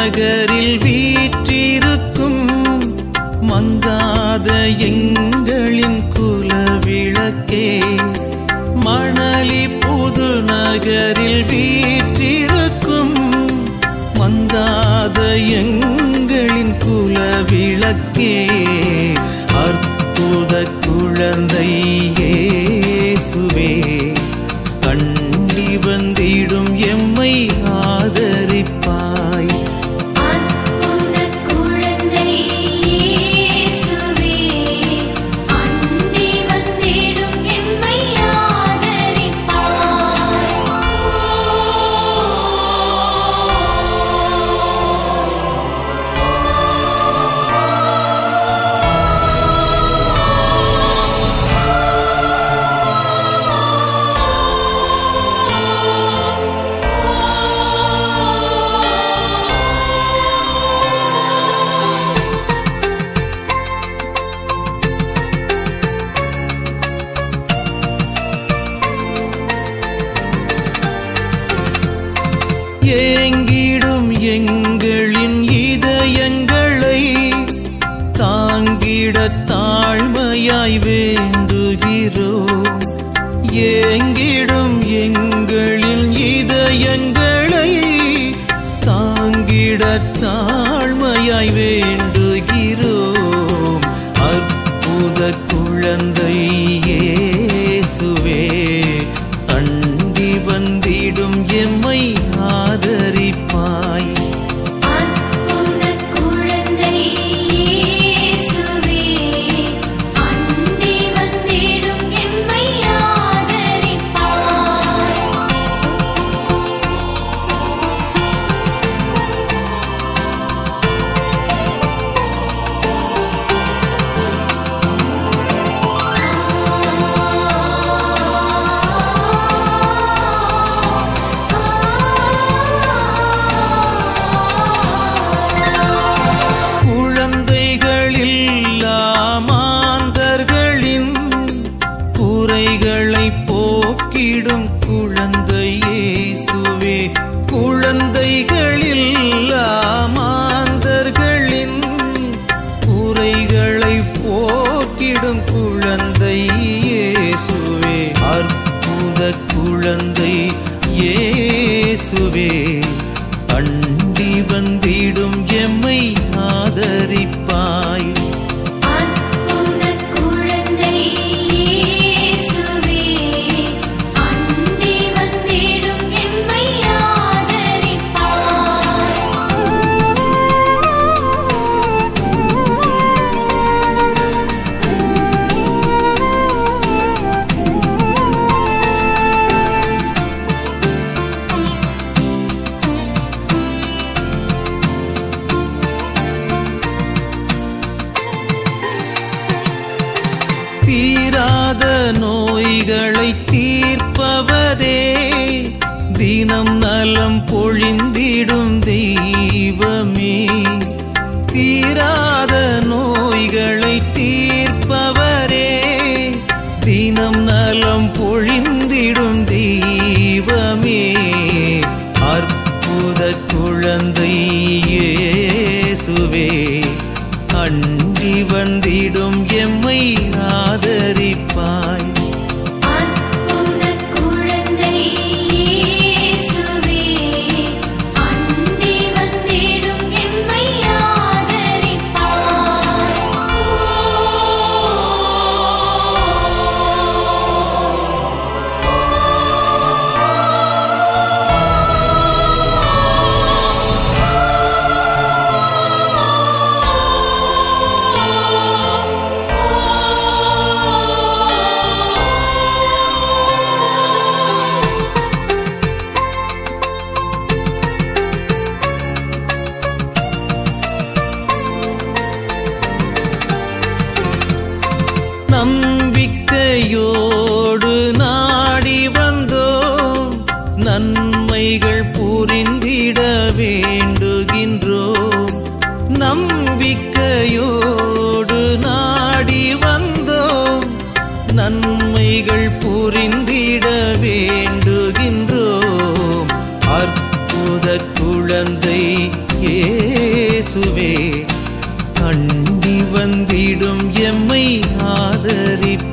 நகரில் வீற்றிருக்கும் மங்காத எங்களின் குலவிளக்கே மணலி புது நகரில் வீற்றிருக்கும் மங்காத எங்களின் குலவிளக்கே அற்புத குழந்தை இயேசுவே கண்டி வந்திடும் எம்மை ஆதரிப்பாய் அற்புத குழந்தை இயேசுவே அண்டி வந்திடும் எம்மை ஆதரிப்பாய் ஏங்கிடும் எங்களின் இதயங்களை தாங்கிட தாழ்மையாய் வேண்டுகிறோம் ஏங்கிடும் எங்களின் இதயங்களை தாங்கிட தாழ்மையாய் வேண்டுகிறோம் அற்புத குழந்தை இயேசுவே அண்டி வந்திடும் எம்மை ஆதரிப்பாய் அற்புத குழந்தை இயேசுவே அண்டி வந்திடும் எம்மை ஆதரிப்பாய் குழந்தைகளில்லா மாந்தர்களின் குறைகளை போக்கிடும் குழந்தை இயேசுவே குழந்தைகளில்லா மாந்தர்களின் குறைகளை போக்கிடும் குழந்தை இயேசுவே அற்புத குழந்தை இயேசுவே அண்டி வந்திடும் எம்மை ஆதரிப்பாய் அற்புத குழந்தை இயேசுவே அண்டி வந்திடும் எம்மை தீராத நோய்களை தீர்ப்பவரே தினம் நலம் பொழிந்திடும் தெய்வமே தீராத நோய்களை தீர்ப்பவரே தினம் நலம் பொழிந்திடும் தெய்வமே அற்புத குழந்தை இயேசுவே அண்டி வந்திடும் எம்மை ஆதரிப்பாய் அற்புத குழந்தை இயேசுவே அண்டி வந்திடும் எம்மை ஆதரிப்பாய் நம்பிக்கையோடு நாடி வந்தோம் நன்மைகள் புரிந்திட வேண்டுகின்றோம் நம்பிக்கையோடு நாடி வந்தோம் நன்மைகள் புரிந்திட வேண்டுகின்றோம் அற்புத அற்புத குழந்தை இயேசுவே அண்டி வந்திடும் எம்மை ஆதரிப்பீரே